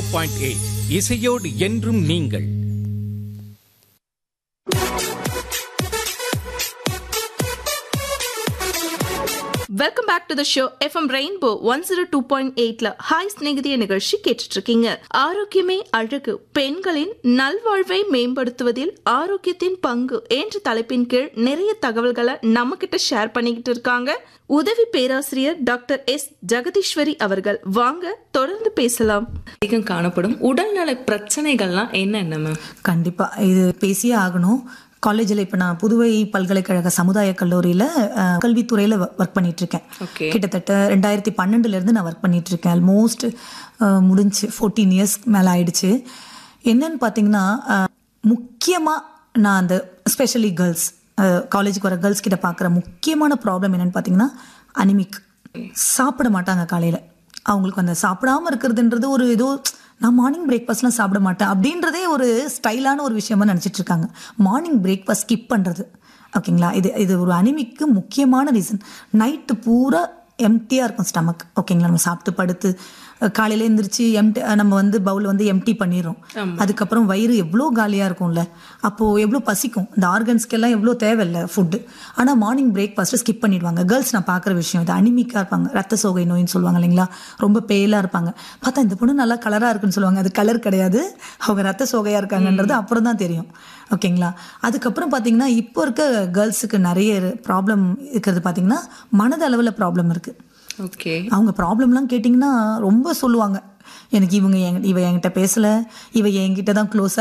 Point eight இசையோடு என்றும் நீங்கள் welcome back to the show FM rainbow one zero two point எயிட்ல hi ஸ்நேகிதிய நிகழ்ச்சி கேட்டுட்டு இருக்கீங்க ஆரோக்கியமே அழகு பெண்களின் நல்வாழ்வை மேம்படுத்துவதில் ஆரோக்கியத்தின் பங்கு என்ற தலைப்பின் கீழ் நிறைய தகவல்களை நம்ம கிட்ட ஷேர் பண்ணிக்கிட்டு இருக்காங்க உதவி பேராசிரியர் டாக்டர் எஸ் ஜெகதீஸ்வரி அவர்கள் வாங்க தொடர்ந்து பேசலாம் அதிகம் காணப்படும் உடல்நல பிரச்சனைகள்லாம் என்னென்ன மேம் கண்டிப்பா இது பேசியே ஆகணும் காலேஜில் இப்போ நான் புதுவை பல்கலைக்கழக சமுதாய கல்லூரியில் அஹ், கல்வித்துறையில் ஒர்க் பண்ணிட்டு இருக்கேன் Okay. கிட்டத்தட்ட ரெண்டாயிரத்தி பன்னெண்டுலேருந்து நான் ஒர்க் பண்ணிட்டு இருக்கேன் ஆல்மோஸ்ட் முடிஞ்சு ஃபோர்டீன் இயர்ஸ் மேலே ஆயிடுச்சு என்னன்னு பார்த்தீங்கன்னா முக்கியமாக நான் அந்த ஸ்பெஷலி கேர்ள்ஸ் காலேஜுக்கு வர கேர்ள்ஸ் கிட்ட பார்க்குற முக்கியமான ப்ராப்ளம் என்னன்னு பார்த்தீங்கன்னா அனிமிக் சாப்பிட மாட்டாங்க காலையில் அவங்களுக்கு அந்த சாப்பிடாம இருக்கிறதுன்றது ஒரு ஏதோ நான் மார்னிங் பிரேக்ஃபாஸ்ட்லாம் சாப்பிட மாட்டேன் அப்படின்றதே ஒரு ஸ்டைலான ஒரு விஷயமா நினச்சிட்டு இருக்காங்க மார்னிங் பிரேக்ஃபாஸ்ட் ஸ்கிப் பண்ணுறது ஓகேங்களா இது இது ஒரு அனிமிக்கு முக்கியமான ரீசன் நைட்டு பூரா எம்டியாக இருக்கும் ஸ்டமக் ஓகேங்களா நம்ம சாப்பிட்டு படுத்து அஹ், காலையில எந்திரிச்சு எம்டி நம்ம வந்து பவுல் வந்து எம்டி பண்ணிடுறோம் அதுக்கப்புறம் வயிறு எவ்வளோ காலியாக இருக்கும்ல அப்போது எவ்வளோ பசிக்கும் இந்த ஆர்கன்ஸ்க்கெல்லாம் எவ்வளோ தேவையில்ல ஃபுட்டு ஆனால் மார்னிங் பிரேக்ஃபாஸ்ட்டு ஸ்கிப் பண்ணிடுவாங்க கேர்ள்ஸ் நான் பார்க்குற விஷயம் இது அனிமிக்காக இருப்பாங்க ரத்த சோகை நோயின்னு சொல்லுவாங்க இல்லைங்களா ரொம்ப பேலாக இருப்பாங்க பார்த்தா இந்த பொண்ணு நல்லா கலராக இருக்குன்னு சொல்லுவாங்க அது கலர் கிடையாது அவங்க ரத்த சோகையாக இருக்காங்கன்றது அப்புறம் தான் தெரியும் ஓகேங்களா அதுக்கப்புறம் பார்த்தீங்கன்னா இப்போ இருக்க கேர்ள்ஸுக்கு நிறைய ப்ராப்ளம் இருக்கிறது பார்த்தீங்கன்னா மனதளவில் ப்ராப்ளம் இருக்குது ஓகே அவங்க ப்ராப்ளம்லாம் கேட்டிங்கன்னா ரொம்ப சொல்லுவாங்க எனக்கு இவங்க என் இவ என்கிட்ட பேசல இவ என்கிட்ட தான் க்ளோஸாக